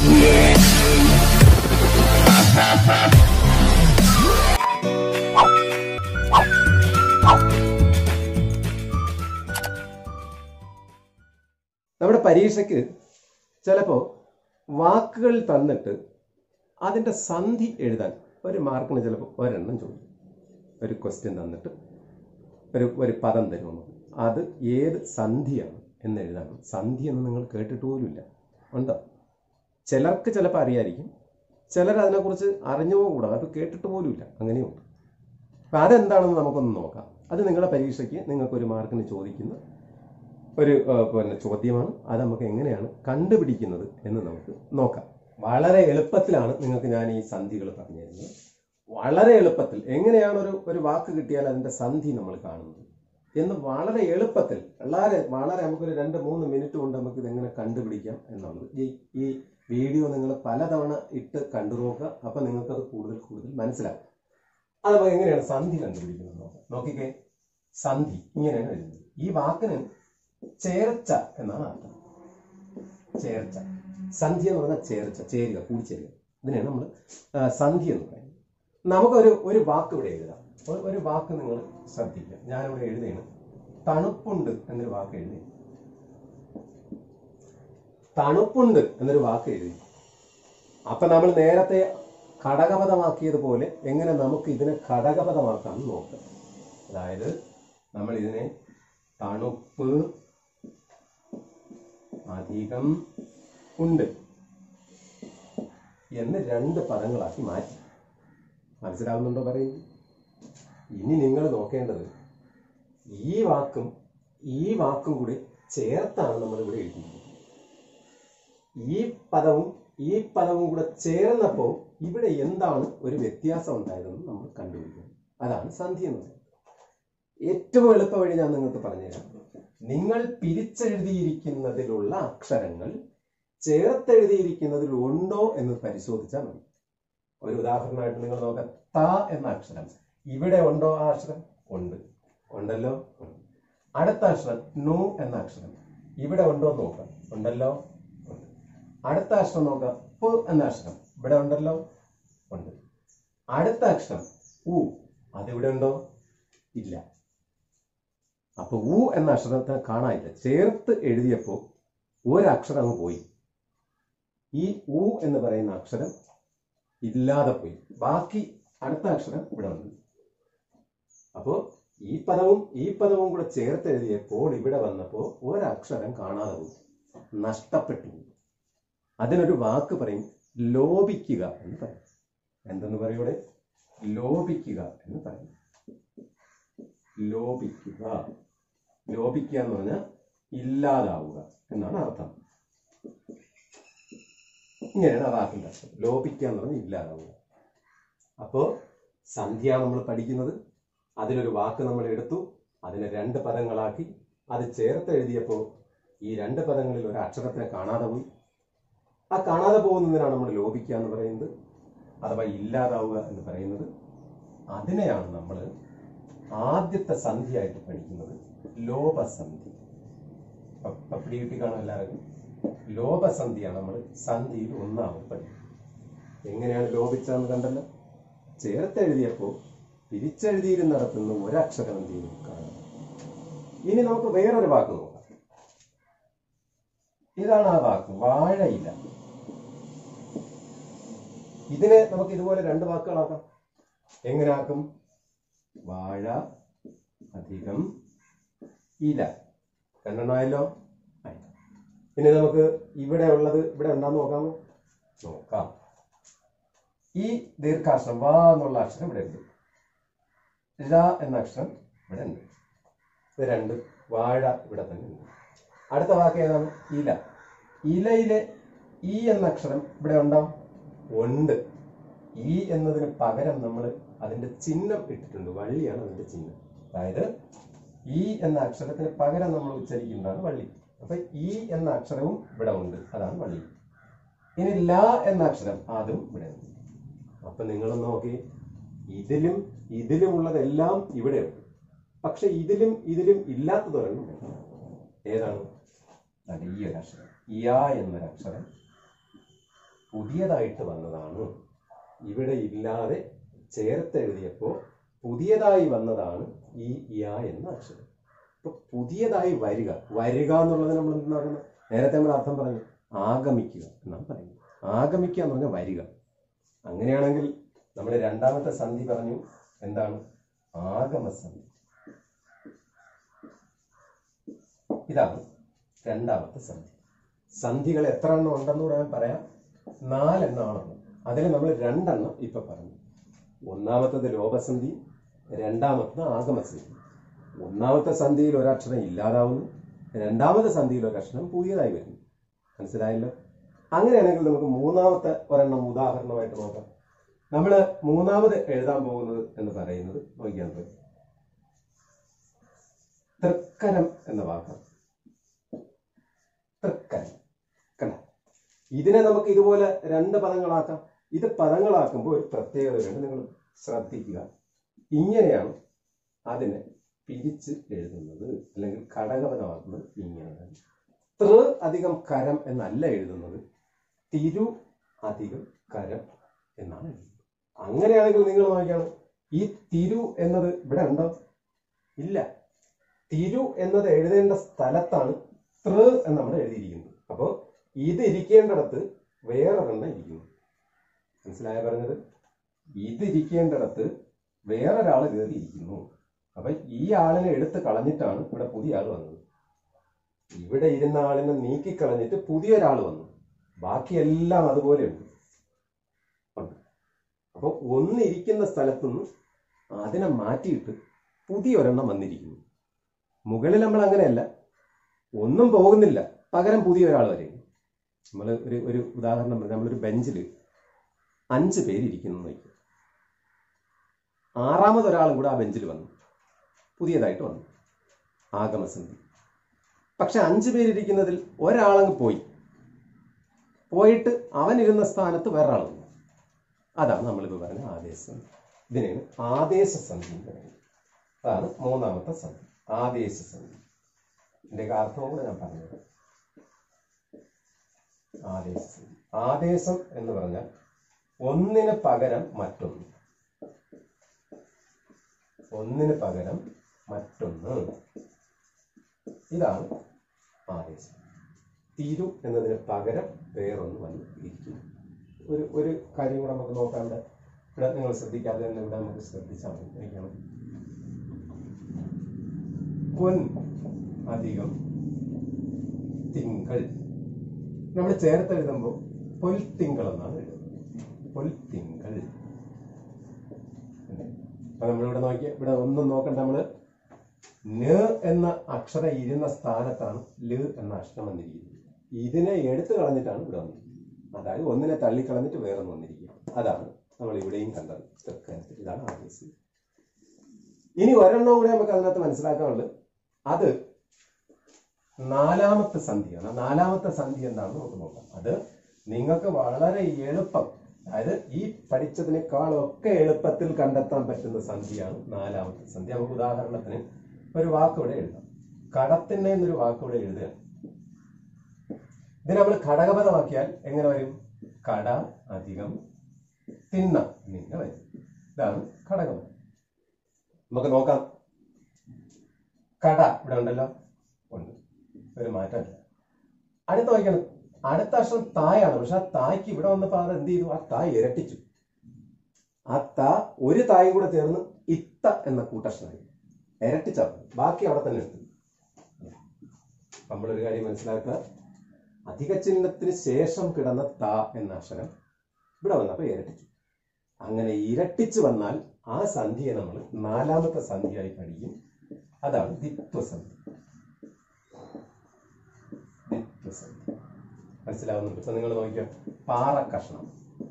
നമ്മുടെ പരീക്ഷയ്ക്ക് ചിലപ്പോൾ വാക്കുകൾ തന്നിട്ട് അതിൻ്റെ സന്ധി എഴുതാൻ ഒരു മാർക്കിന് ചിലപ്പോൾ ഒരെണ്ണം ചോദിക്കും ഒരു ക്വസ്റ്റ്യൻ തന്നിട്ട് ഒരു ഒരു പദം തരുമെന്ന് അത് ഏത് സന്ധിയാണ് എന്ന് എഴുതാനും സന്ധി എന്ന് നിങ്ങൾ കേട്ടിട്ട് പോലുമില്ല ഉണ്ടോ ചിലർക്ക് ചിലപ്പോൾ അറിയായിരിക്കും ചിലർ അതിനെക്കുറിച്ച് അറിഞ്ഞുകൂടാ അത് കേട്ടിട്ട് പോലുമില്ല അങ്ങനെയുണ്ട് അപ്പം അതെന്താണെന്ന് നമുക്കൊന്ന് നോക്കാം അത് നിങ്ങളുടെ പരീക്ഷയ്ക്ക് നിങ്ങൾക്ക് ഒരു മാർക്കിന് ചോദിക്കുന്ന ഒരു ആ, പിന്നെ ചോദ്യമാണ് അത് നമുക്ക് എങ്ങനെയാണ് കണ്ടുപിടിക്കുന്നത് എന്ന് നമുക്ക് നോക്കാം വളരെ എളുപ്പത്തിലാണ് നിങ്ങൾക്ക് ഞാൻ ഈ സന്ധികൾ പറഞ്ഞു തരുന്നത് വളരെ എളുപ്പത്തിൽ എങ്ങനെയാണ് ഒരു ഒരു വാക്ക് കിട്ടിയാൽ അതിന്റെ സന്ധി നമ്മൾ കാണുന്നത് എന്ന് വളരെ എളുപ്പത്തിൽ വളരെ വളരെ നമുക്കൊരു രണ്ട് മൂന്ന് മിനിറ്റ് കൊണ്ട് നമുക്ക് ഇതെങ്ങനെ കണ്ടുപിടിക്കാം എന്നുള്ളത് ഈ ഈ വീഡിയോ നിങ്ങൾ പലതവണ ഇട്ട് കണ്ടു നോക്കുക അപ്പൊ നിങ്ങൾക്ക് അത് കൂടുതൽ കൂടുതൽ മനസ്സിലാവും അത് നമുക്ക് എങ്ങനെയാണ് സന്ധി കണ്ടുപിടിക്കുന്നത് നോക്കാം നോക്കിക്കേ സന്ധി ഇങ്ങനെയാണ് എഴുതുന്നത് ഈ വാക്കിന് ചേർച്ച എന്നാണ് അർത്ഥം ചേർച്ച സന്ധി എന്ന് പറഞ്ഞാൽ ചേർച്ച ചേരുക കൂടിച്ചേരുക ഇതിനെയാണ് നമ്മൾ സന്ധി എന്ന് പറയുന്നത് നമുക്കൊരു ഒരു വാക്ക് ഇവിടെ എഴുതാം ഒരു- ഒരു വാക്ക് നിങ്ങൾ ശ്രദ്ധിക്കുക ഞാനിവിടെ എഴുതുകയാണ് തണുപ്പുണ്ട് എന്നൊരു വാക്ക് എഴുതി തണുപ്പുണ്ട് എന്നൊരു വാക്ക് എഴുതി അപ്പൊ നമ്മൾ നേരത്തെ ഘടകപദമാക്കിയതുപോലെ എങ്ങനെ നമുക്ക് ഇതിനെ ഘടകപദമാക്കാം എന്ന് നോക്കാം അതായത് നമ്മൾ ഇതിനെ തണുപ്പ് അധികം ഉണ്ട് എന്ന് രണ്ട് പദങ്ങളാക്കി മാറ്റി മനസ്സിലാവുന്നുണ്ടോ പറയുന്നത് ഇനി നിങ്ങൾ നോക്കേണ്ടത് ഈ വാക്കും ഈ വാക്കും കൂടി ചേർത്താണ് നമ്മൾ ഇവിടെ എഴുതിയിരിക്കുന്നത് ഈ പദവും ഈ പദവും കൂടെ ചേർന്നപ്പോൾ ഇവിടെ എന്താണ് ഒരു വ്യത്യാസം ഉണ്ടായതെന്ന് നമ്മൾ കണ്ടുപിടിക്കണം അതാണ് സന്ധി എന്ന് പറയുന്നത് ഏറ്റവും എളുപ്പ വഴി ഞാൻ നിങ്ങൾക്ക് പറഞ്ഞുതരാം നിങ്ങൾ പിരിച്ചെഴുതിയിരിക്കുന്നതിലുള്ള അക്ഷരങ്ങൾ ചേർത്തെഴുതിയിരിക്കുന്നതിൽ ഉണ്ടോ എന്ന് പരിശോധിച്ചാൽ മതി ഒരു ഉദാഹരണമായിട്ട് നിങ്ങൾ നോക്കാം ത എന്ന അക്ഷരം ഇവിടെ ഉണ്ടോ ആ അക്ഷരം ഉണ്ട് ഉണ്ടല്ലോ ഉണ്ട് അടുത്ത അക്ഷരം നു എന്ന അക്ഷരം ഇവിടെ ഉണ്ടോ എന്ന് നോക്കാം ഉണ്ടല്ലോ ഉണ്ട് അടുത്ത അക്ഷരം നോക്കാം പ് എന്ന അക്ഷരം ഇവിടെ ഉണ്ടല്ലോ ഉണ്ട് അടുത്ത അക്ഷരം ഉ അതിവിടെ ഉണ്ടോ ഇല്ല അപ്പൊ ഉ എന്ന അക്ഷരത്തെ കാണാനില്ല ചേർത്ത് എഴുതിയപ്പോൾ ഒരക്ഷരം അങ്ങ് പോയി ഈ ഉ എന്ന് പറയുന്ന അക്ഷരം ഇല്ലാതെ പോയി ബാക്കി അടുത്ത അക്ഷരം ഇവിടെ ഉണ്ട് അപ്പോ ഈ പദവും ഈ പദവും കൂടെ ചേർത്ത് എഴുതിയപ്പോൾ ഇവിടെ വന്നപ്പോൾ ഒരക്ഷരം കാണാതെ പോയി നഷ്ടപ്പെട്ടു പോയി അതിനൊരു വാക്ക് പറയും ലോപിക്കുക എന്ന് പറയും എന്തെന്ന് പറയും ഇവിടെ ലോപിക്കുക എന്ന് പറയും ലോപിക്കുക ലോപിക്കുക എന്ന് പറഞ്ഞാൽ ഇല്ലാതാവുക എന്നാണ് അർത്ഥം ഇങ്ങനെയാണ് ആ വാക്കിന്റെ അർത്ഥം ലോപിക്കുക എന്ന് പറഞ്ഞാൽ ഇല്ലാതാവുക അപ്പോ സന്ധ്യ നമ്മൾ പഠിക്കുന്നത് അതിനൊരു വാക്ക് നമ്മൾ എടുത്തു അതിനെ രണ്ട് പദങ്ങളാക്കി അത് ചേർത്ത് എഴുതിയപ്പോൾ ഈ രണ്ട് പദങ്ങളിൽ ഒരു അക്ഷരത്തെ കാണാതെ പോയി ആ കാണാതെ പോകുന്നതിനാണ് നമ്മൾ ലോപിക്കുക എന്ന് പറയുന്നത് അഥവാ ഇല്ലാതാവുക എന്ന് പറയുന്നത് അതിനെയാണ് നമ്മൾ ആദ്യത്തെ സന്ധിയായിട്ട് പഠിക്കുന്നത് ലോപസന്ധി പ- പപ്പിടി കിട്ടി കാണും എല്ലാവർക്കും ലോപസന്ധിയാണ് നമ്മൾ സന്ധിയിൽ ഒന്നാമത് പഠിക്കുന്നത് എങ്ങനെയാണ് ലോപിച്ചതെന്ന് കണ്ടല്ലോ ചേർത്തെഴുതിയപ്പോൾ പിരിച്ചെഴുതിയിരുന്നിടത്തു നിന്നും ഒരക്ഷരം എന്ത് ചെയ്യും കാണാം ഇനി നമുക്ക് വേറൊരു വാക്ക് നോക്കാം ഇതാണ് ആ വാക്ക് വാഴയില ഇതിനെ നമുക്ക് ഇതുപോലെ രണ്ട് വാക്കുകളാക്കാം എങ്ങനെ ആക്കും വാഴ അധികം ഇല രണ്ടെണ്ണമായല്ലോ ആയി. പിന്നെ നമുക്ക് ഇവിടെ ഉള്ളത് ഇവിടെ ഉണ്ടാന്ന് നോക്കാമോ നോക്കാം ഈ ദീർഘാക്ഷരം വാ എന്നുള്ള അക്ഷരം ഇവിടെ ഉണ്ട് ര എന്ന അക്ഷരം ഇവിടെ ഉണ്ട് ഇത് രണ്ട് വാഴ ഇവിടെ തന്നെ ഉണ്ട് അടുത്ത വാക്ക് ഏതാണ് ഇല ഇലയിലെ ഈ എന്ന അക്ഷരം ഇവിടെ ഉണ്ടാവും ഉണ്ട് ഈ എന്നതിന് പകരം നമ്മൾ അതിന്റെ ചിഹ്നം ഇട്ടിട്ടുണ്ട് വള്ളിയാണ് അതിന്റെ ചിഹ്നം അതായത് ഈ എന്ന അക്ഷരത്തിന് പകരം നമ്മൾ ഉച്ചരിക്കുന്നതാണ് വള്ളി അപ്പൊ ഈ എന്ന അക്ഷരവും ഇവിടെ ഉണ്ട് അതാണ് വള്ളി ഇനി ല എന്ന അക്ഷരം അതും ഇവിടെ ഉണ്ട് അപ്പൊ നിങ്ങൾ നോക്കി ഇതിലും ഇതിലുമുള്ളതെല്ലാം ഇവിടെ ഉണ്ട് പക്ഷെ ഇതിലും ഇതിലും ഇല്ലാത്തതൊരെണ്ണം ഉണ്ട്. ഏതാണ് അതെ ഈ ഒരു അക്ഷരം യ എന്നൊരു അക്ഷരം പുതിയതായിട്ട് വന്നതാണ് ഇവിടെ ഇല്ലാതെ ചേർത്തെഴുതിയപ്പോൾ പുതിയതായി വന്നതാണ് ഈ യ എന്ന അക്ഷരം ഇപ്പൊ പുതിയതായി വരിക വരിക എന്നുള്ളത് നമ്മൾ എന്താ പറയുന്നത് നേരത്തെ നമ്മൾ അർത്ഥം പറഞ്ഞു ആഗമിക്കുക എന്നാണ് പറയുന്നത് ആഗമിക്കുക എന്ന് പറഞ്ഞാൽ വരിക അങ്ങനെയാണെങ്കിൽ നമ്മൾ രണ്ടാമത്തെ സന്ധി പറഞ്ഞു എന്താണ് ആഗമസന്ധി ഇതാണ് രണ്ടാമത്തെ സന്ധി സന്ധികൾ എത്ര എണ്ണം ഉണ്ടെന്ന് ഞാൻ പറയാം നാലെണ്ണമാണെന്ന് അതിൽ നമ്മൾ രണ്ടെണ്ണം ഇപ്പൊ പറഞ്ഞു ഒന്നാമത്തത് ലോപസന്ധി രണ്ടാമത്തത് ആഗമസന്ധി ഒന്നാമത്തെ സന്ധിയിൽ ഒരക്ഷരം ഇല്ലാതാവുന്നു രണ്ടാമത്തെ സന്ധിയിൽ ഒരക്ഷരം പുതിയതായി വരുന്നു മനസ്സിലായല്ലോ അങ്ങനെയാണെങ്കിൽ നമുക്ക് മൂന്നാമത്തെ ഒരെണ്ണം ഉദാഹരണമായിട്ട് നോക്കാം നമ്മൾ മൂന്നാമത് എഴുതാൻ പോകുന്നത് എന്ന് പറയുന്നത് നോക്കിയാൽ മതി തൃക്കരം എന്ന വാക്കാണ് തൃക്കരം കണ്ട ഇതിനെ നമുക്ക് ഇതുപോലെ രണ്ട് പദങ്ങളാക്കാം ഇത് പദങ്ങളാക്കുമ്പോൾ ഒരു പ്രത്യേകതയുണ്ട് നിങ്ങൾ ശ്രദ്ധിക്കുക ഇങ്ങനെയാണ് അതിനെ പിരിച്ച് എഴുതുന്നത് അല്ലെങ്കിൽ ഘടകപദമാക്കുന്നത് ഇങ്ങനെയാണ് തൃ അധികം കരം എന്നല്ല എഴുതുന്നത് തിരു അധികം കരം എന്നാണ് എഴുതുന്നത് അങ്ങനെയാണെങ്കിൽ നിങ്ങൾ നോക്കിയാണ് ഈ തിരു എന്നത് ഇവിടെ ഉണ്ടോ ഇല്ല തിരു എന്നത് എഴുതേണ്ട സ്ഥലത്താണ് തൃ എന്ന് നമ്മൾ എഴുതിയിരിക്കുന്നത് അപ്പോൾ ഇത് ഇരിക്കേണ്ടിടത്ത് വേറൊരെണ്ണം ഇരിക്കുന്നു മനസ്സിലായ പറഞ്ഞത് ഇത് ഇരിക്കേണ്ടിടത്ത് വേറൊരാൾ കയറി ഇരിക്കുന്നു അപ്പൊ ഈ ആളിനെ എടുത്ത് കളഞ്ഞിട്ടാണ് ഇവിടെ പുതിയ ആൾ വന്നത് ഇവിടെ ഇരുന്ന ആളിനെ നീക്കിക്കളഞ്ഞിട്ട് പുതിയൊരാൾ വന്നു ബാക്കിയെല്ലാം അതുപോലെ ഉണ്ട് ഉണ്ട് അപ്പൊ ഒന്നിരിക്കുന്ന സ്ഥലത്തുനിന്ന് അതിനെ മാറ്റിയിട്ട് പുതിയൊരെണ്ണം വന്നിരിക്കുന്നു മുകളിൽ നമ്മൾ അങ്ങനെയല്ല ഒന്നും പോകുന്നില്ല പകരം പുതിയ ഒരാൾ വരെയും നമ്മൾ ഒരു ഒരു ഉദാഹരണം പറഞ്ഞാൽ നമ്മളൊരു ബെഞ്ചിൽ അഞ്ച് പേരിരിക്കുന്നു എന്ന് വയ്ക്കും ആറാമത് ഒരാളും കൂടെ ആ ബെഞ്ചിൽ വന്നു പുതിയതായിട്ട് വന്നു ആഗമസന്ധി പക്ഷെ അഞ്ച് പേരിരിക്കുന്നതിൽ ഒരാളങ്ങ് പോയി പോയിട്ട് അവൻ ഇരുന്ന സ്ഥാനത്ത് വേറൊരാൾ വന്നു അതാണ് നമ്മളിപ്പോൾ പറഞ്ഞ ആദേശസന്ധി ഇതിനാണ് ആദേശസന്ധി എന്ന് പറയുന്നത് അതാണ് മൂന്നാമത്തെ സന്ധി ആദേശസന്ധി ഇതിന്റെ അർത്ഥവും കൂടെ ഞാൻ പറഞ്ഞത് ആദേശസന്ധി ആദേശം എന്ന് പറഞ്ഞാൽ ഒന്നിന് പകരം മറ്റൊന്ന് ഒന്നിന് പകരം മറ്റൊന്ന് ഇതാണ് ആദേശം തിരു എന്നതിന് പകരം വേറൊന്ന് വന്ന് ഇരിക്കുന്നു ഒരു ഒരു കാര്യം കൂടെ നമുക്ക് നോക്കാണ്ട് ഇവിടെ നിങ്ങൾ ശ്രദ്ധിക്കാതെ തന്നെ ഇവിടെ നമുക്ക് ശ്രദ്ധിച്ചാൽ മതി എനിക്കാണ് പൊൻ അധികം തിങ്കൾ നമ്മൾ ചേർത്ത് എഴുതുമ്പോൾ പൊൽത്തിങ്കൾ എന്നാണ് എഴുതുന്നത് പൊൽത്തിങ്കൾ അപ്പൊ നമ്മളിവിടെ നോക്കിയ ഇവിടെ ഒന്നും നോക്കണ്ട നമ്മള് ന എന്ന അക്ഷരം ഇരുന്ന സ്ഥാനത്താണ് ല് എന്ന അക്ഷരം വന്നിരിക്കുന്നത് ഇതിനെ എടുത്തു കളഞ്ഞിട്ടാണ് ഇവിടെ വന്നിരിക്കുന്നത് അതായത് ഒന്നിനെ തള്ളിക്കളഞ്ഞിട്ട് വേറൊന്ന് വന്നിരിക്കുക അതാണ് നമ്മൾ ഇവിടെയും കണ്ടത് തൃക്കരത്തിൽ ഇതാണ് ആദേശം ഇനി ഒരെണ്ണം കൂടെ നമുക്ക് അതിനകത്ത് മനസ്സിലാക്കാനുള്ളത് അത് നാലാമത്തെ സന്ധിയാണ് ആ നാലാമത്തെ സന്ധി എന്താണെന്ന് നമുക്ക് നോക്കാം അത് നിങ്ങൾക്ക് വളരെ എളുപ്പം അതായത് ഈ പഠിച്ചതിനേക്കാളൊക്കെ എളുപ്പത്തിൽ കണ്ടെത്താൻ പറ്റുന്ന സന്ധിയാണ് നാലാമത്തെ സന്ധി നമുക്ക് ഉദാഹരണത്തിന് ഒരു വാക്കിവിടെ എഴുതാം കടത്തിണ്ണ എന്നൊരു വാക്കിവിടെ എഴുതുക ഇതിനെ നമ്മൾ ഘടകപദമാക്കിയാൽ എങ്ങനെ വരും കട അധികം തിന്ന എന്നിങ്ങനെ വരും ഇതാണ് ഘടകപദം നമുക്ക് നോക്കാം കട ഇവിടെ ഉണ്ടല്ലോ ഉണ്ട് ഒരു മാറ്റമില്ല അടുത്ത വായിക്കണം അടുത്ത അക്ഷരം തായാണ് പക്ഷെ ആ തായ്ക്ക് ഇവിടെ വന്നപ്പോ അത് എന്ത് ചെയ്തു ആ തായ് ഇരട്ടിച്ചു ആ താ ഒരു തായും കൂടെ ചേർന്ന് ഇത്ത എന്ന കൂട്ടക്ഷരമായി ഇരട്ടിച്ച ബാക്കി അവിടെ തന്നെ ഉണ്ട് നമ്മളൊരു കാര്യം മനസ്സിലാക്കുക അധിക ചിഹ്നത്തിന് ശേഷം കിടന്ന ത എന്ന അക്ഷരം ഇവിടെ വന്നപ്പോ ഇരട്ടിച്ചു അങ്ങനെ ഇരട്ടിച്ചു വന്നാൽ ആ സന്ധിയെ നമ്മൾ നാലാമത്തെ സന്ധിയായി പഠിക്കും അതാണ് ദിത്വസന്ധി ദിത്വസന്ധി മനസ്സിലാവുന്നുണ്ട് ഇപ്പൊ നിങ്ങൾ നോക്കിയോ പാറക്കഷ്ണം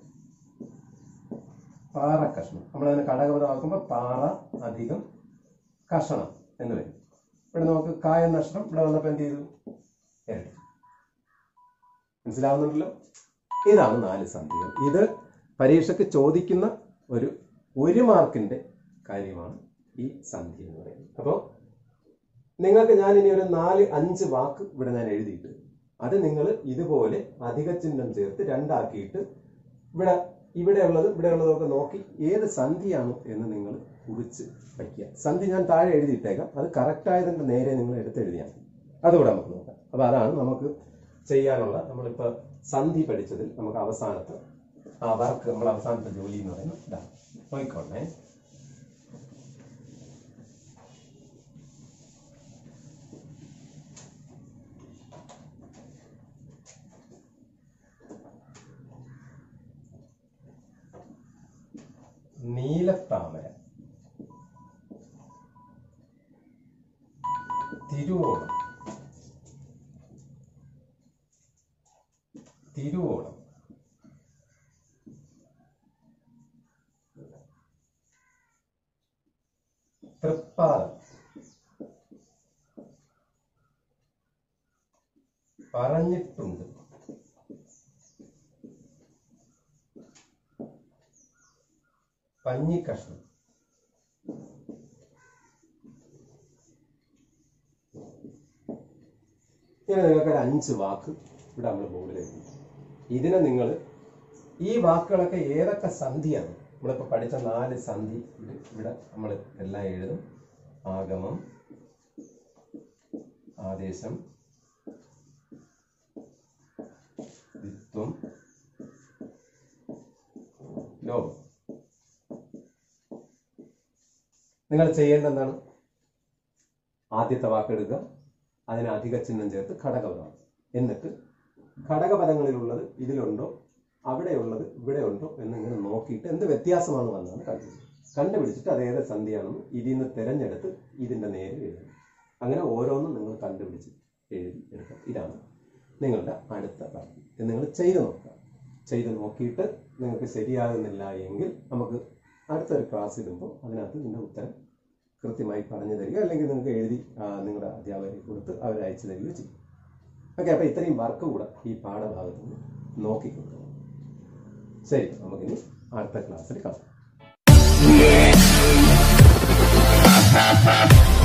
പാറക്കഷ്ണം നമ്മൾ അതിനെ കടകപദമാക്കുമ്പോൾ പാറ അധികം കഷണം എന്ന് വരും ഇവിടെ നമുക്ക് കായ നഷ്ടം ഇവിടെ വന്നപ്പോ എന്ത് ചെയ്തു ഇരട്ടി മനസ്സിലാവുന്നുണ്ടല്ലോ ഇതാണ് നാല് സന്ധികൾ ഇത് പരീക്ഷയ്ക്ക് ചോദിക്കുന്ന ഒരു ഒരു മാർക്കിന്റെ കാര്യമാണ് ഈ സന്ധി എന്ന് പറയുന്നത് അപ്പോൾ നിങ്ങൾക്ക് ഞാൻ ഇനി ഒരു നാല് അഞ്ച് വാക്ക് ഇവിടെ ഞാൻ എഴുതിയിട്ട് അത് നിങ്ങൾ ഇതുപോലെ അധിക ചിഹ്നം ചേർത്ത് രണ്ടാക്കിയിട്ട് ഇവിടെ ഇവിടെ ഉള്ളത് ഇവിടെ ഉള്ളതൊക്കെ നോക്കി ഏത് സന്ധിയാണോ എന്ന് നിങ്ങൾ കുറിച്ച് വയ്ക്കുക സന്ധി ഞാൻ താഴെ എഴുതിയിട്ടേക്കാം അത് കറക്റ്റ് ആയതിന്റെ നേരെ നിങ്ങൾ എടുത്ത് എഴുതിയാൽ മതി അതുകൂടെ നമുക്ക് നോക്കാം അപ്പൊ അതാണ് നമുക്ക് ചെയ്യാനുള്ള നമ്മളിപ്പോ സന്ധി പഠിച്ചതിൽ നമുക്ക് അവസാനത്തെ ആ വർക്ക് നമ്മൾ അവസാനത്തെ ജോലി എന്ന് പറയുന്നത് ഇതാണ് നോക്കിക്കോളേ നീലത്താമര തിരുവോണം തിരുവോണം തൃപ്പാദം പറഞ്ഞിട്ടുണ്ട് പഞ്ഞിക്കഷ്ണം ഇങ്ങനെ നിങ്ങൾക്ക് ഒരു അഞ്ച് വാക്ക് ഇവിടെ നമ്മൾ ബോർഡിൽ എഴുതി ഇതിനെ നിങ്ങൾ ഈ വാക്കുകളൊക്കെ ഏതൊക്കെ സന്ധിയാണ് നമ്മളിപ്പോൾ പഠിച്ച നാല് സന്ധി ഇത് ഇവിടെ നമ്മൾ എല്ലാം എഴുതും ആഗമം ആദേശം ദിത്വം ലോകം നിങ്ങൾ ചെയ്യേണ്ട എന്താണ് ആദ്യത്തെ വാക്കെടുക്കുക അതിന് അധിക ചിഹ്നം ചേർത്ത് ഘടകപദം എന്നിട്ട് ഘടകപദങ്ങളിലുള്ളത് ഇതിലുണ്ടോ അവിടെയുള്ളത് ഇവിടെ ഉണ്ടോ എന്നിങ്ങനെ നോക്കിയിട്ട് എന്ത് വ്യത്യാസമാണ് വന്നതെന്ന് കണ്ടുപിടിക്കും കണ്ടുപിടിച്ചിട്ട് അത് ഏത് സന്ധിയാണെന്ന് ഇതിൽ നിന്ന് തിരഞ്ഞെടുത്ത് ഇതിന്റെ നേരെ എഴുതണം അങ്ങനെ ഓരോന്നും നിങ്ങൾ കണ്ടുപിടിച്ച് എഴുതി എടുക്കുക ഇതാണ് നിങ്ങളുടെ അടുത്ത കാര്യം ഇത് നിങ്ങൾ ചെയ്ത് നോക്കുക ചെയ്ത് നോക്കിയിട്ട് നിങ്ങൾക്ക് ശരിയാകുന്നില്ല എങ്കിൽ നമുക്ക് അടുത്തൊരു ക്ലാസ് ഇടുമ്പോൾ അതിനകത്ത് ഇതിൻ്റെ ഉത്തരം കൃത്യമായി പറഞ്ഞു തരിക അല്ലെങ്കിൽ നിങ്ങൾക്ക് എഴുതി ആ, നിങ്ങളുടെ അധ്യാപകരെ കൊടുത്ത് അവർ അയച്ചു തരികയോ ചെയ്യും ഓക്കെ അപ്പോൾ ഇത്രയും വർക്ക് കൂടെ ഈ പാഠഭാഗത്ത് നിന്ന് നോക്കിക്കൊണ്ടു ശരി നമുക്കിനി അടുത്ത ക്ലാസ്സിൽ കാണാം